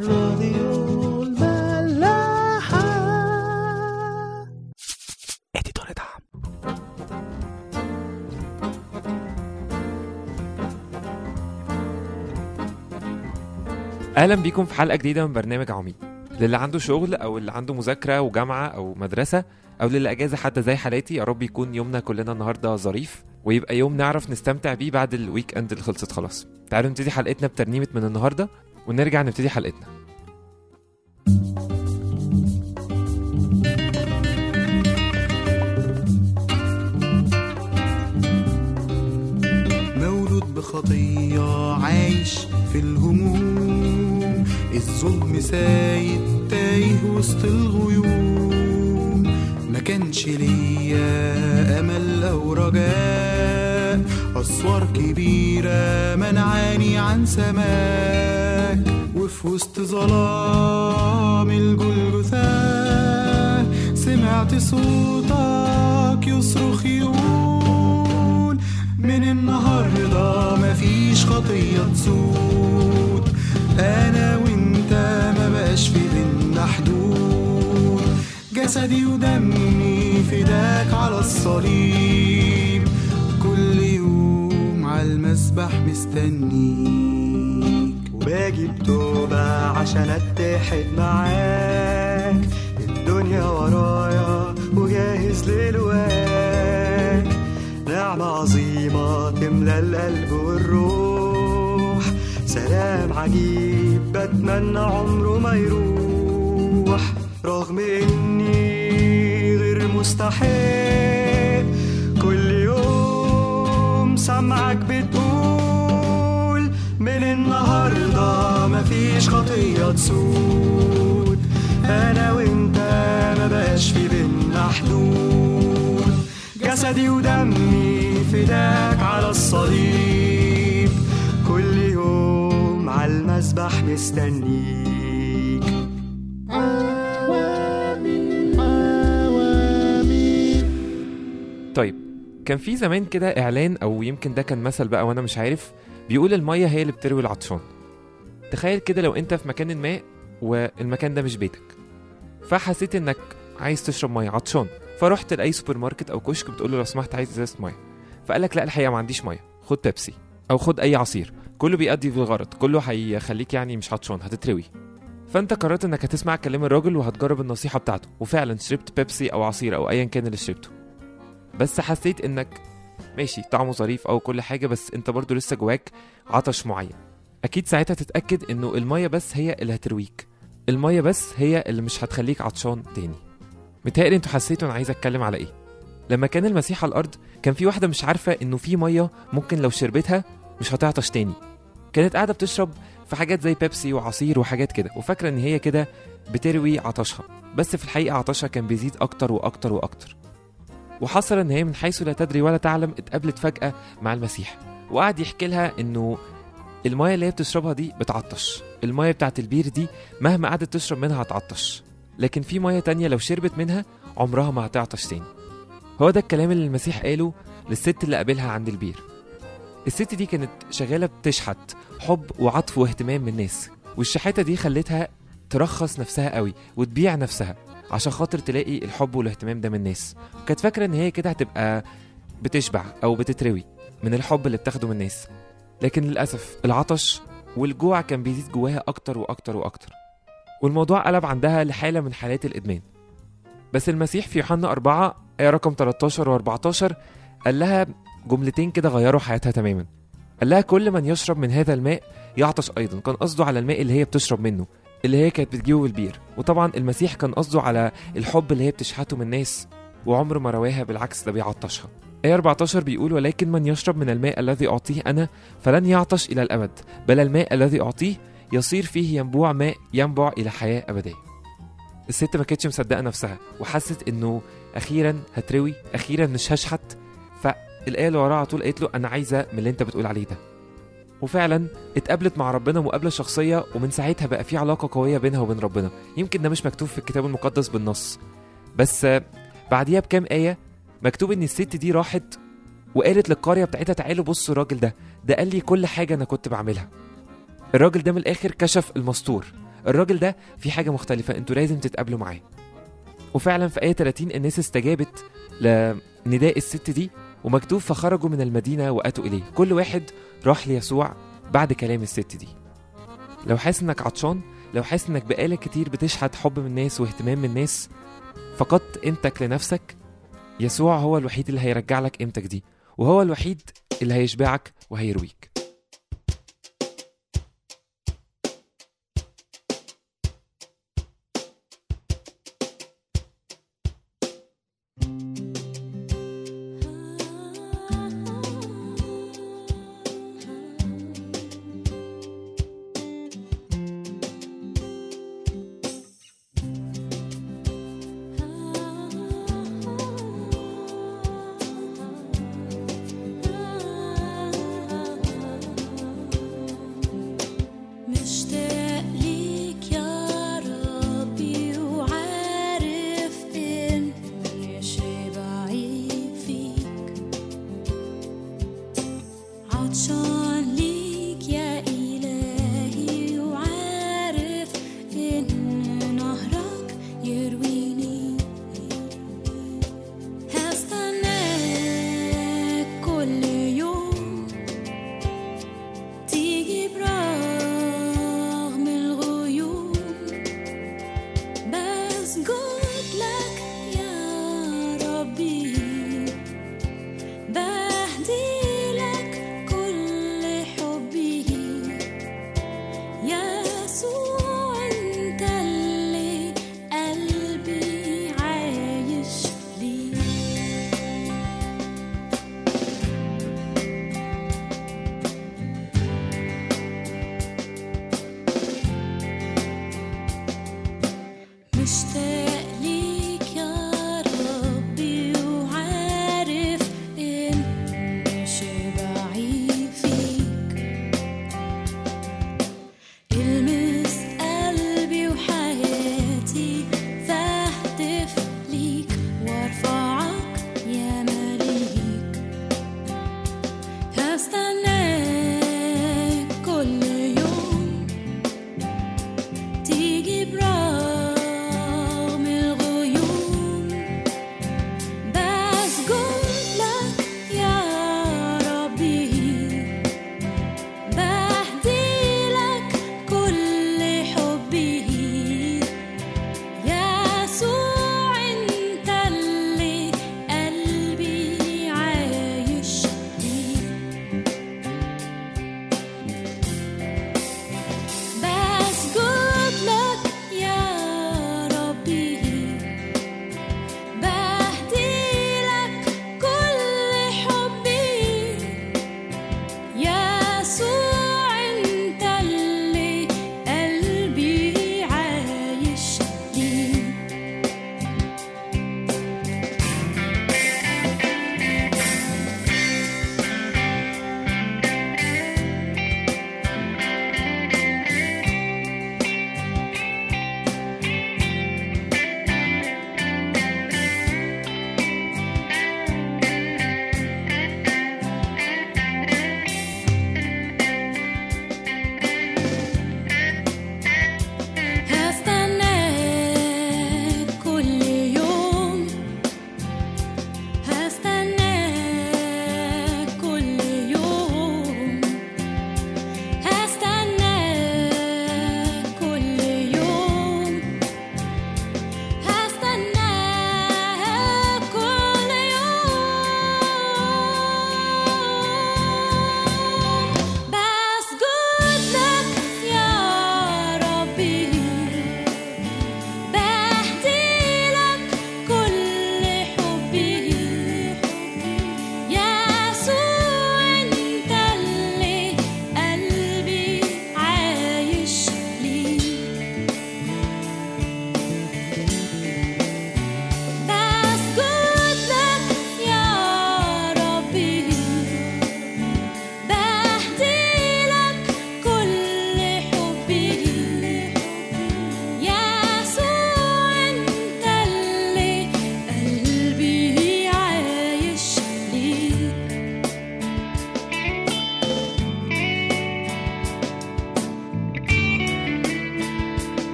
راديو الملاحة اديتور دعم اهلا بيكم في حلقه جديده من برنامج عميق للي عنده شغل او اللي عنده مذاكره وجامعه او مدرسه او للي اجازه حتى زي حالاتي يا رب يكون يومنا كلنا النهارده ظريف ويبقى يوم نعرف نستمتع بيه بعد الويك اند اللي خلصت خلاص تعالوا نبتدي حلقتنا بترنيمه من النهارده ونرجع نبتدي حلقتنا مولود بخطية عايش في الهموم الظلم سايد تايه وسط الغيوم ما كانش ليا أمل أو رجاء أسوار كبيرة منعاني عن سماك وفي وسط ظلام الجلجثة سمعت صوتك يصرخ يقول من النهاردة مفيش خطية تسود أنا وإنت ما بقاش في بينا حدود جسدي ودمي فداك على الصليب كل يوم على المسبح مستنيك وباجي بتوبة عشان اتحد معاك الدنيا ورايا وجاهز للواك نعمة عظيمة تملى القلب والروح سلام عجيب بتمنى عمره ما يروح رغم اني غير مستحيل كل يوم سمعك بتقول من النهاردة مفيش خطية تسود أنا وإنت ما بقاش في بينا حدود جسدي ودمي فداك على الصليب كل يوم على المسبح مستنيك طيب كان في زمان كده اعلان او يمكن ده كان مثل بقى وانا مش عارف بيقول الميه هي اللي بتروي العطشان تخيل كده لو انت في مكان ما والمكان ده مش بيتك فحسيت انك عايز تشرب ميه عطشان فرحت لاي سوبر ماركت او كشك بتقول له لو سمحت عايز ازازه ميه فقال لك لا الحقيقه ما عنديش ميه خد بيبسي او خد اي عصير كله بيأدي في الغرض كله هيخليك يعني مش عطشان هتتروي فانت قررت انك هتسمع كلام الراجل وهتجرب النصيحه بتاعته وفعلا شربت بيبسي او عصير او ايا كان اللي شربته بس حسيت انك ماشي طعمه ظريف او كل حاجه بس انت برضو لسه جواك عطش معين اكيد ساعتها تتاكد انه الميه بس هي اللي هترويك الميه بس هي اللي مش هتخليك عطشان تاني متهيألي انتوا حسيتوا انا عايز اتكلم على ايه لما كان المسيح على الارض كان في واحده مش عارفه انه في ميه ممكن لو شربتها مش هتعطش تاني كانت قاعده بتشرب في حاجات زي بيبسي وعصير وحاجات كده وفاكره ان هي كده بتروي عطشها بس في الحقيقه عطشها كان بيزيد اكتر واكتر واكتر وحصل ان هي من حيث لا تدري ولا تعلم اتقابلت فجاه مع المسيح وقعد يحكي لها انه المايه اللي هي بتشربها دي بتعطش المايه بتاعت البير دي مهما قعدت تشرب منها هتعطش لكن في مايه تانية لو شربت منها عمرها ما هتعطش تاني هو ده الكلام اللي المسيح قاله للست اللي قابلها عند البير الست دي كانت شغاله بتشحت حب وعطف واهتمام من الناس والشحاته دي خلتها ترخص نفسها قوي وتبيع نفسها عشان خاطر تلاقي الحب والاهتمام ده من الناس وكانت فاكره ان هي كده هتبقى بتشبع او بتتروي من الحب اللي بتاخده من الناس لكن للاسف العطش والجوع كان بيزيد جواها اكتر واكتر واكتر والموضوع قلب عندها لحاله من حالات الادمان بس المسيح في يوحنا 4 آية رقم 13 و14 قال لها جملتين كده غيروا حياتها تماما قال لها كل من يشرب من هذا الماء يعطش ايضا كان قصده على الماء اللي هي بتشرب منه اللي هي كانت بتجيبه بالبير وطبعا المسيح كان قصده على الحب اللي هي بتشحته من الناس وعمر ما رواها بالعكس ده بيعطشها آية 14 بيقول ولكن من يشرب من الماء الذي أعطيه أنا فلن يعطش إلى الأبد بل الماء الذي أعطيه يصير فيه ينبوع ماء ينبع إلى حياة أبدية الست ما كانتش مصدقة نفسها وحست إنه أخيرا هتروي أخيرا مش هشحت فالآية اللي وراها على طول قالت له أنا عايزة من اللي أنت بتقول عليه ده وفعلا اتقابلت مع ربنا مقابلة شخصية ومن ساعتها بقى في علاقة قوية بينها وبين ربنا يمكن ده مش مكتوب في الكتاب المقدس بالنص بس آه، بعديها بكام آية مكتوب إن الست دي راحت وقالت للقرية بتاعتها تعالوا بصوا الراجل ده ده قال لي كل حاجة أنا كنت بعملها الراجل ده من الآخر كشف المستور الراجل ده في حاجه مختلفه انتوا لازم تتقابلوا معاه وفعلا في ايه 30 الناس استجابت لنداء الست دي ومكتوب فخرجوا من المدينه واتوا اليه كل واحد راح ليسوع بعد كلام الست دي لو حاسس انك عطشان لو حاسس انك بقالك كتير بتشحت حب من الناس واهتمام من الناس فقدت قيمتك لنفسك يسوع هو الوحيد اللي هيرجع لك قيمتك دي وهو الوحيد اللي هيشبعك وهيرويك مشتاق ليك يا ربي وعارف إني شبعي فيك عطشان ليك يا إلهي وعارف إن نهرك يرويني هستناك كل يوم تيجي برغم الغيوم بسجد لك يا ربي بهدي لك كل حبي يسوع انت اللي قلبي عايش ليه مشتاق ليك يا ربي وعارف إني شبعي فيك المس قلبي وحياتي فاهتف ليك وارفعك يا مليك هستناك كل يوم تيجي برغم الغيوم بسجد لك يا ربي بهدي لك كل حبي يسوع انت اللي قلبي عايش ليه بسجد لك يا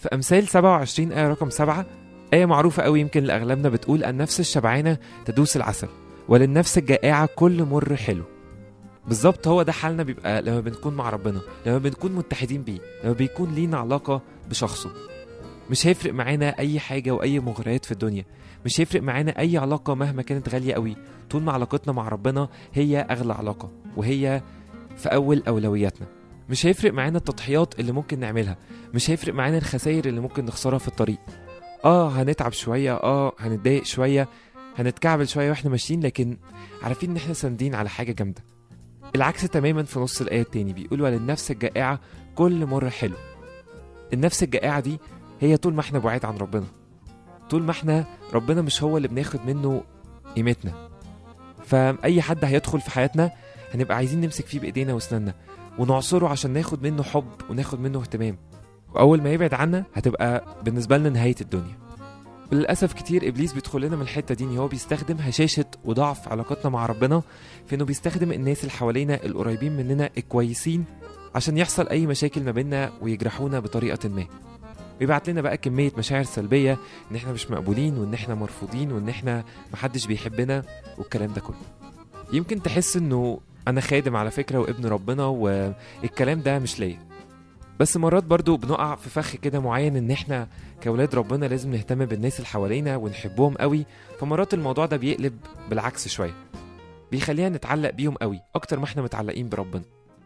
في أمثال 27 آية رقم 7 آية معروفة قوي يمكن لأغلبنا بتقول النفس الشبعانة تدوس العسل وللنفس الجائعة كل مر حلو بالظبط هو ده حالنا بيبقى لما بنكون مع ربنا لما بنكون متحدين بيه لما بيكون لينا علاقة بشخصه مش هيفرق معانا أي حاجة وأي مغريات في الدنيا مش هيفرق معانا أي علاقة مهما كانت غالية قوي طول ما علاقتنا مع ربنا هي أغلى علاقة وهي في أول أولوياتنا مش هيفرق معانا التضحيات اللي ممكن نعملها مش هيفرق معانا الخسائر اللي ممكن نخسرها في الطريق اه هنتعب شوية اه هنتضايق شوية هنتكعبل شوية واحنا ماشيين لكن عارفين ان احنا ساندين على حاجة جامدة العكس تماما في نص الآية التاني بيقول وللنفس الجائعة كل مرة حلو النفس الجائعة دي هي طول ما احنا بعيد عن ربنا طول ما احنا ربنا مش هو اللي بناخد منه قيمتنا فأي حد هيدخل في حياتنا هنبقى عايزين نمسك فيه بإيدينا وأسناننا ونعصره عشان ناخد منه حب وناخد منه اهتمام وأول ما يبعد عنا هتبقى بالنسبة لنا نهاية الدنيا وللأسف كتير إبليس بيدخل لنا من الحتة دي إن هو بيستخدم هشاشة وضعف علاقتنا مع ربنا في إنه بيستخدم الناس اللي حوالينا القريبين مننا الكويسين عشان يحصل أي مشاكل ما بيننا ويجرحونا بطريقة ما بيبعت لنا بقى كمية مشاعر سلبية إن إحنا مش مقبولين وإن إحنا مرفوضين وإن إحنا محدش بيحبنا والكلام ده كله يمكن تحس إنه أنا خادم على فكرة وابن ربنا والكلام ده مش ليا بس مرات برضو بنقع في فخ كده معين ان احنا كولاد ربنا لازم نهتم بالناس اللي حوالينا ونحبهم قوي فمرات الموضوع ده بيقلب بالعكس شويه بيخلينا نتعلق بيهم قوي اكتر ما احنا متعلقين بربنا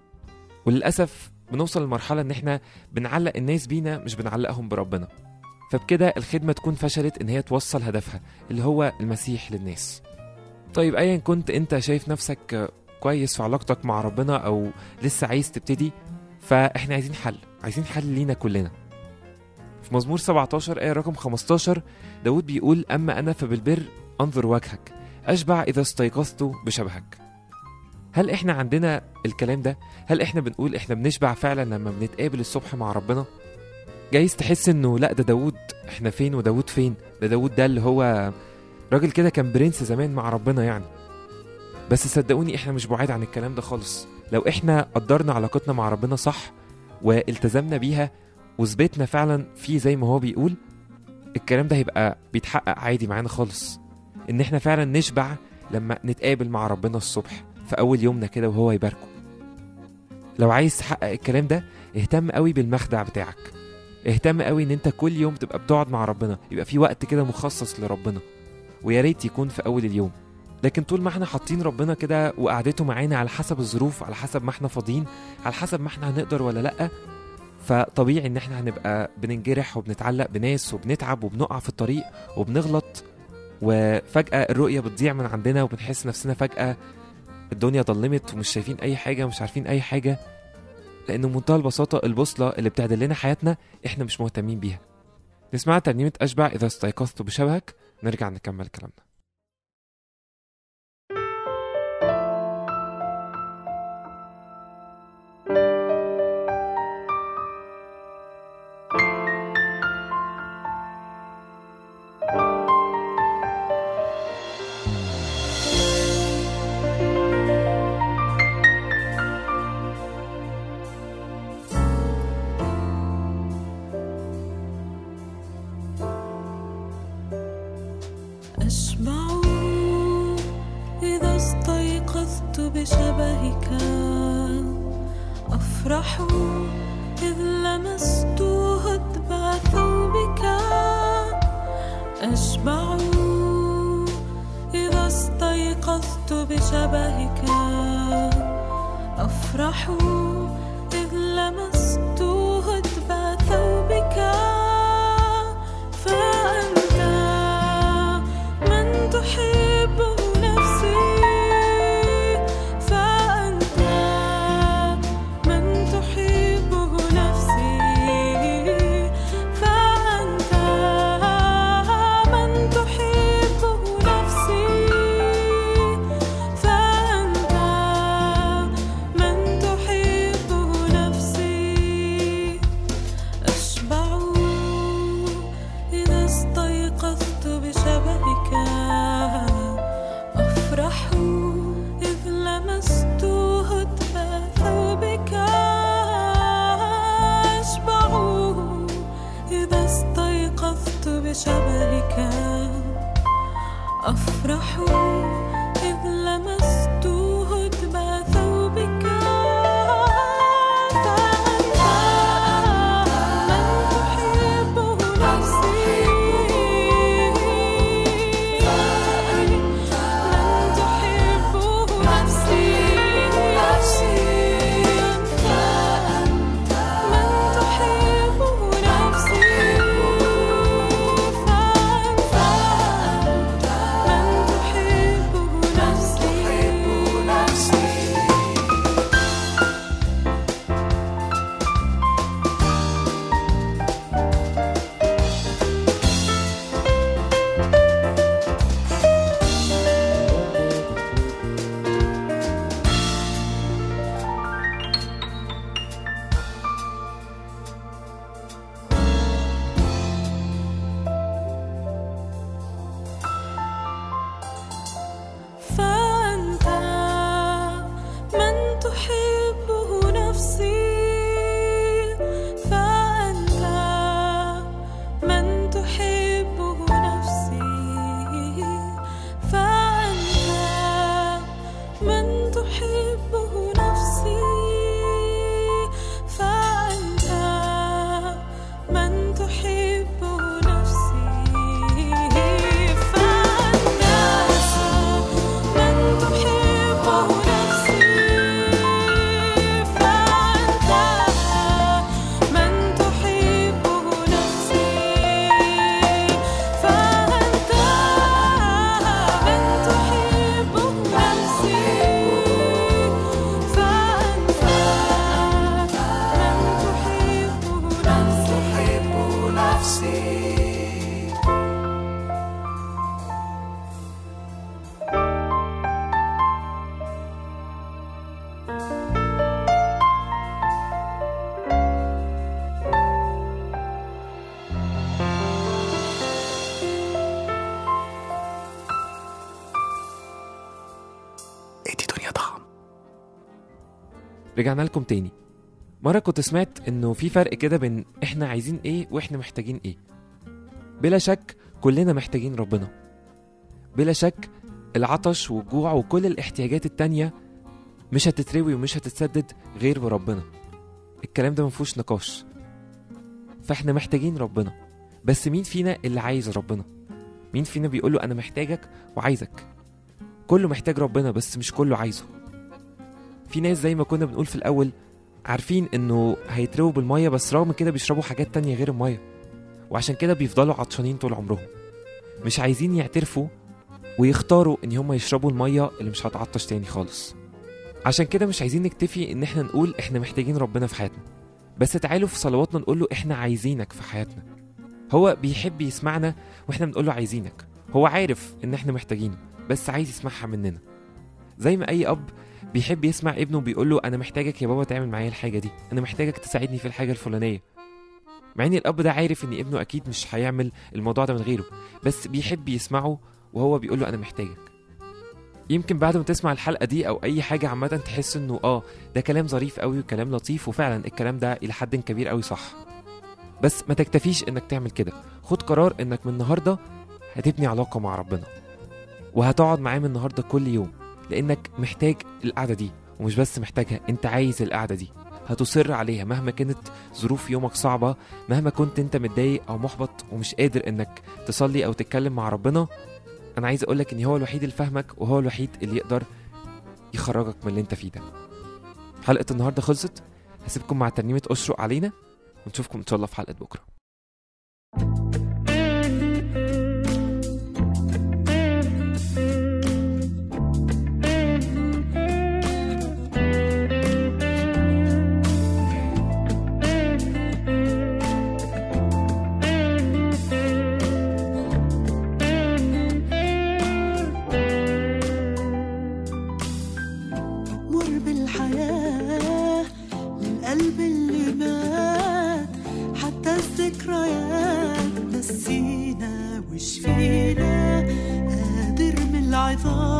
وللاسف بنوصل لمرحله ان احنا بنعلق الناس بينا مش بنعلقهم بربنا فبكده الخدمه تكون فشلت ان هي توصل هدفها اللي هو المسيح للناس طيب ايا كنت انت شايف نفسك كويس في علاقتك مع ربنا او لسه عايز تبتدي فاحنا عايزين حل عايزين حل لينا كلنا في مزمور 17 آية رقم 15 داود بيقول أما أنا فبالبر أنظر وجهك أشبع إذا استيقظت بشبهك هل إحنا عندنا الكلام ده؟ هل إحنا بنقول إحنا بنشبع فعلا لما بنتقابل الصبح مع ربنا؟ جايز تحس إنه لأ ده داود إحنا فين وداود فين؟ ده داود ده اللي هو راجل كده كان برنس زمان مع ربنا يعني بس صدقوني إحنا مش بعاد عن الكلام ده خالص لو إحنا قدرنا علاقتنا مع ربنا صح والتزمنا بيها وثبتنا فعلا فيه زي ما هو بيقول الكلام ده هيبقى بيتحقق عادي معانا خالص ان احنا فعلا نشبع لما نتقابل مع ربنا الصبح في اول يومنا كده وهو يباركه لو عايز تحقق الكلام ده اهتم قوي بالمخدع بتاعك اهتم قوي ان انت كل يوم تبقى بتقعد مع ربنا يبقى في وقت كده مخصص لربنا ويا ريت يكون في اول اليوم لكن طول ما احنا حاطين ربنا كده وقعدته معانا على حسب الظروف على حسب ما احنا فاضيين على حسب ما احنا هنقدر ولا لا فطبيعي ان احنا هنبقى بننجرح وبنتعلق بناس وبنتعب وبنقع في الطريق وبنغلط وفجأة الرؤية بتضيع من عندنا وبنحس نفسنا فجأة الدنيا ضلمت ومش شايفين أي حاجة ومش عارفين أي حاجة لأن بمنتهى البساطة البوصلة اللي بتعدل لنا حياتنا إحنا مش مهتمين بيها نسمع ترنيمة أشبع إذا استيقظت بشبهك نرجع نكمل كلامنا أشبع إذا استيقظت بشبهك أفرح إذ لمست هدب ثوبك أشبع إذا استيقظت بشبهك أفرح إذ لمست هدب ثوبك فأنت من تحبه نفسي فأنت من تحبه نفسي فأنت من تحبه نفسي فأنت من تحبه نفسي إذ لمست هدب ثوبك فأنت من تحبه نفسي من تحبه نفسي فأنت من تحبه نفسي فأنت من تحبه نفسي فأنت من تحبه نفسي فأنت من تحبه نفسي فأنت من تحبه نفسي فأنت من تحبه نفسي فأنت من تحبه نفسي فأنت من تحبه نفسي فأنت من تحبه نفسي فأنت من تحبه نفسي ادي دنيا طعم رجعنا لكم تاني مرة كنت سمعت انه في فرق كده بين احنا عايزين ايه واحنا محتاجين ايه بلا شك كلنا محتاجين ربنا بلا شك العطش والجوع وكل الاحتياجات التانية مش هتتروي ومش هتتسدد غير بربنا الكلام ده مفهوش نقاش فاحنا محتاجين ربنا بس مين فينا اللي عايز ربنا مين فينا بيقوله انا محتاجك وعايزك كله محتاج ربنا بس مش كله عايزه في ناس زي ما كنا بنقول في الاول عارفين انه هيترووا بالميه بس رغم كده بيشربوا حاجات تانية غير الميه وعشان كده بيفضلوا عطشانين طول عمرهم مش عايزين يعترفوا ويختاروا ان هم يشربوا الميه اللي مش هتعطش تاني خالص عشان كده مش عايزين نكتفي ان احنا نقول احنا محتاجين ربنا في حياتنا بس تعالوا في صلواتنا نقول له احنا عايزينك في حياتنا هو بيحب يسمعنا واحنا بنقول له عايزينك هو عارف ان احنا محتاجينه بس عايز يسمعها مننا زي ما اي اب بيحب يسمع ابنه بيقول له انا محتاجك يا بابا تعمل معايا الحاجه دي انا محتاجك تساعدني في الحاجه الفلانيه مع ان الاب ده عارف ان ابنه اكيد مش هيعمل الموضوع ده من غيره بس بيحب يسمعه وهو بيقول له انا محتاجك يمكن بعد ما تسمع الحلقه دي او اي حاجه عامه تحس انه اه ده كلام ظريف قوي وكلام لطيف وفعلا الكلام ده الى حد كبير قوي صح بس ما تكتفيش انك تعمل كده خد قرار انك من النهارده هتبني علاقه مع ربنا وهتقعد معاه من النهارده كل يوم لانك محتاج القعده دي ومش بس محتاجها انت عايز القعده دي هتصر عليها مهما كانت ظروف يومك صعبه مهما كنت انت متضايق او محبط ومش قادر انك تصلي او تتكلم مع ربنا انا عايز اقولك ان هو الوحيد اللي فاهمك وهو الوحيد اللي يقدر يخرجك من اللي انت فيه ده حلقه النهارده خلصت هسيبكم مع ترنيمه اشرق علينا ونشوفكم ان شاء الله في حلقه بكره مر بالحياة للقلب اللي مات حتى الذكريات نسينا وش فينا قادر من العظام